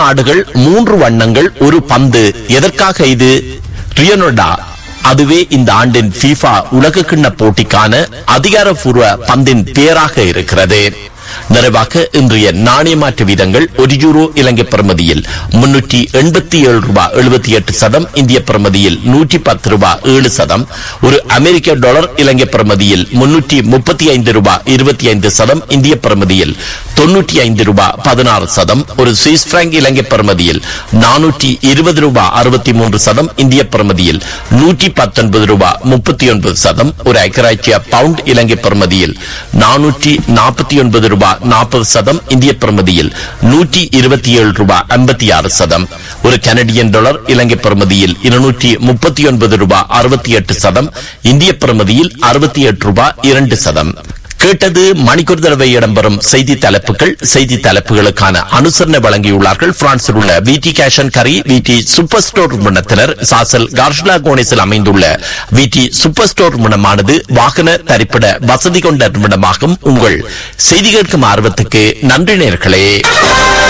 நாடுகள் மூன்று வண்ணங்கள் ஒரு பந்து எதற்காக இது ரியோனோடா அதுவே இந்த ஆண்டின் FIFA உலக கிண்ண போட்டிக்கான அதிகாரப்பூர்வ பந்தின் பெயராக இருக்கிறது நிறைவாக இன்றைய நாணய மாற்று வீதங்கள் ஒரு யூரோ இலங்கை பிரமதியில் முன்னூற்றி எண்பத்தி ஏழு ரூபாய் எழுபத்தி எட்டு சதம் இந்திய பிரமதியில் நூற்றி பத்து ரூபாய் ஏழு சதம் ஒரு அமெரிக்க டாலர் இலங்கை பிரமதியில் முன்னூற்றி முப்பத்தி ஐந்து ரூபாய் இருபத்தி ஐந்து சதம் இந்திய பிரமதியில் தொன்னூற்றி ஐந்து ரூபாய் பதினாறு சதம் ஒரு சுவிஸ் பிராங்க் இலங்கை பிரமதியில் நானூற்றி இருபது ரூபாய் அறுபத்தி மூன்று சதம் இந்திய பிரமதியில் நூற்றி பத்தொன்பது ரூபாய் முப்பத்தி ஒன்பது சதம் ஒரு ஐக்கராட்சிய பவுண்ட் இலங்கை பிரமதியில் நானூற்றி நாற்பத்தி ஒன்பது ரூபாய் நாற்பது சதம் இந்திய பிரமதியில் நூற்றி இருபத்தி ஏழு ரூபாய் ஐம்பத்தி ஆறு சதம் ஒரு கனடியன் டாலர் இலங்கை பிரமதியில் இருநூற்றி முப்பத்தி ஒன்பது ரூபாய் அறுபத்தி எட்டு சதம் இந்திய பிரமதியில் அறுபத்தி எட்டு ரூபாய் இரண்டு சதம் கேட்டது மணிக்கூர் தடவை இடம்பெறும் செய்தி தலைப்புகள் செய்தி தலைப்புகளுக்கான அனுசரணை வழங்கியுள்ளார்கள் பிரான்சில் உள்ள விடி கேஷன் கரி விடி சூப்பர் ஸ்டோர் நிறுவனத்தினர் சாசல் கார்ஷ்லா கோனிஸில் அமைந்துள்ள விடி சூப்பர் ஸ்டோர் நிறுவனமானது வாகன தரிப்பிட வசதி கொண்ட நிறுவனமாகும் உங்கள் செய்தி கேட்கும் ஆர்வத்துக்கு நன்றி நேர்களே